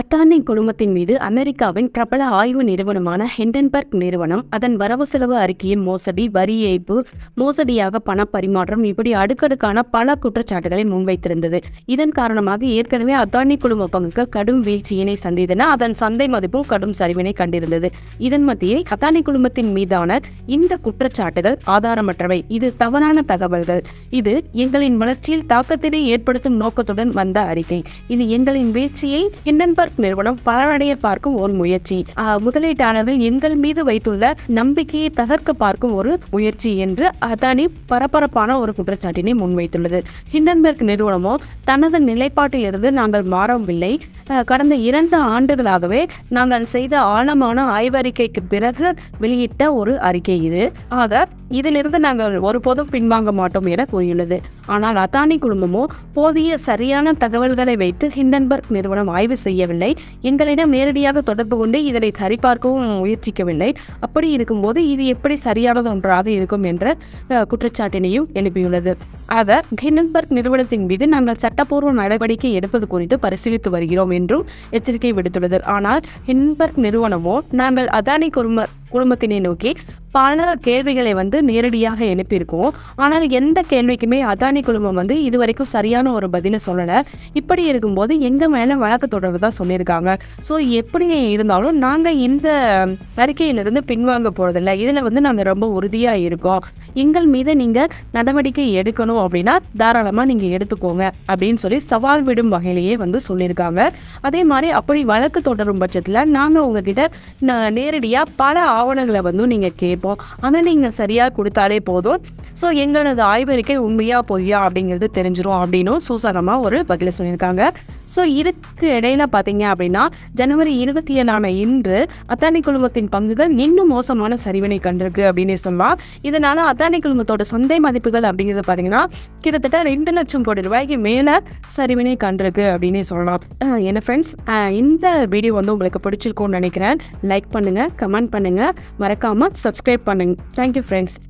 அத்தானி குழுமத்தின் மீது அமெரிக்காவின் பிரபல ஆய்வு நிறுவனமான ஹிண்டன்பர்க் நிறுவனம் அதன் வரவு செலவு அறிக்கையின் மோசடி வரி ஏய்ப்பு மோசடியாக பண பரிமாற்றம் இப்படி அடுக்கடுக்கான பல குற்றச்சாட்டுகளை முன்வைத்திருந்தது இதன் காரணமாக ஏற்கனவே அத்தானி குழும பங்குகள் கடும் வீழ்ச்சியினை சந்தித்தன அதன் சந்தை மதிப்பும் கடும் சரிவினை கண்டிருந்தது இதன் மத்தியில் அத்தானி குழுமத்தின் மீதான இந்த குற்றச்சாட்டுகள் ஆதாரமற்றவை இது தவறான தகவல்கள் இது எங்களின் வளர்ச்சியில் தாக்கத்தினை ஏற்படுத்தும் நோக்கத்துடன் வந்த அறிக்கை இது எங்களின் வீழ்ச்சியை ஹிண்டன்பர்க் நிறுவனம் பலனடைய பார்க்கும் ஒரு முயற்சி ஆஹ், முதலீட்டாளர்கள் எங்கள் மீது வைத்துள்ள நம்பிக்கையை தகர்க்க பார்க்கும் ஒரு முயற்சி என்று அதானி பரபரப்பான ஒரு குற்றச்சாட்டினை முன்வைத்துள்ளது ஹிண்டன்பர்க் நிறுவனமோ தனது நிலைப்பாட்டில் இருந்து நாங்கள் மாறவில்லை ஆஹ், கடந்த இரண்டு ஆண்டுகளாகவே நாங்கள் செய்த ஆழமான ஆய்வறிக்கைக்கு பிறகு வெளியிட்ட ஒரு அறிக்கை இது ஆக இதிலிருந்து நாங்கள் ஒருபோதும் பின்வாங்க மாட்டோம் என கூறியுள்ளது ஆனால் அதானி குழுமமோ போதிய சரியான தகவல்களை வைத்து ஹிண்டன்பர்க் நிறுவனம் ஆய்வு செய்யவில்லை எங்களிடம் நேரடியாக தொடர்பு கொண்டு இதனை சரிபார்க்கவும் முயற்சிக்கவில்லை அப்படி இருக்கும்போது இது எப்படி சரியானது ஒன்றாக இருக்கும் என்ற அஹ், குற்றச்சாட்டினையும் எழுப்பியுள்ளது ஆக ஹிண்டன்பர்க் நிறுவனத்தின் மீது நாங்கள் சட்டப்பூர்வ நடவடிக்கை எடுப்பது குறித்து பரிசீலித்து வருகிறோம் என்றும் எச்சரிக்கை விடுத்துள்ளது ஆனால் ஹிண்டன்பர்க் நிறுவனமோ நாங்கள் அதானி குழும குழுமத்தினை நோக்கி பல கேள்விகளை வந்து நேரடியாக எழுப்பியிருக்கோம் ஆனால் எந்த கேள்விக்குமே அதானி குழுமம் வந்து இதுவரைக்கும் சரியான ஒரு பதிலை சொல்லலை இப்படி இருக்கும்போது எங்கள் மேலே வழக்கு தொடர்றதா சொல்லியிருக்காங்க ஸோ எப்படி இருந்தாலும் நாங்கள் இந்த அறிக்கையிலிருந்து பின்வாங்க போகிறதில்ல இதில் வந்து நாங்கள் ரொம்ப உறுதியாக இருக்கோம் எங்கள் மீது நீங்கள் நடவடிக்கை எடுக்கணும் அப்படின்னா தாராளமாக நீங்கள் எடுத்துக்கோங்க அப்படின்னு சொல்லி சவால் விடும் வகையிலேயே வந்து சொல்லியிருக்காங்க அதே மாதிரி அப்படி வழக்கு தொடரும் பட்சத்தில் நாங்கள் உங்ககிட்ட ந- நேரடியாக பல ஆவணங்களை வந்து நீங்கள் கேட்போம் அதை நீங்கள் சரியாக கொடுத்தாலே போதும் ஸோ எங்களது ஆய்வறிக்கை உண்மையா பொய்யா அப்படிங்கிறது தெரிஞ்சிரும் அப்படின்னும் சூசகமாக ஒரு பதிலை சொல்லியிருக்காங்க ஸோ இதுக்கு இடையில பார்த்தீங்க அப்படின்னா ஜனவரி இருபத்தி ஏழான இன்று அத்தானி குழுமத்தின் பங்குகள் இன்னும் மோசமான சரிவினை கண்டிருக்கு அப்படின்னு சொல்லலாம் இதனால அத்தானி குழுமத்தோட சந்தை மதிப்புகள் அப்படிங்கிறது பார்த்தீங்கன்னா கிட்டத்தட்ட ரெண்டு லட்சம் கோடி ரூபாய்க்கு மேலே சரிவினை கண்டிருக்கு அப்படின்னு சொல்லலாம் அஹ் என்ன ஃப்ரெண்ட்ஸ் இந்த வீடியோ வந்து உங்களுக்கு பிடிச்சிருக்கும்னு நினைக்கிறேன் லைக் பண்ணுங்கள் கமெண்ட் பண்ணுங்கள் மறக்காமல் சப்ஸ்கிரைப் பண்ணுங்க தேங்க்யூ ஃப்ரெண்ட்ஸ்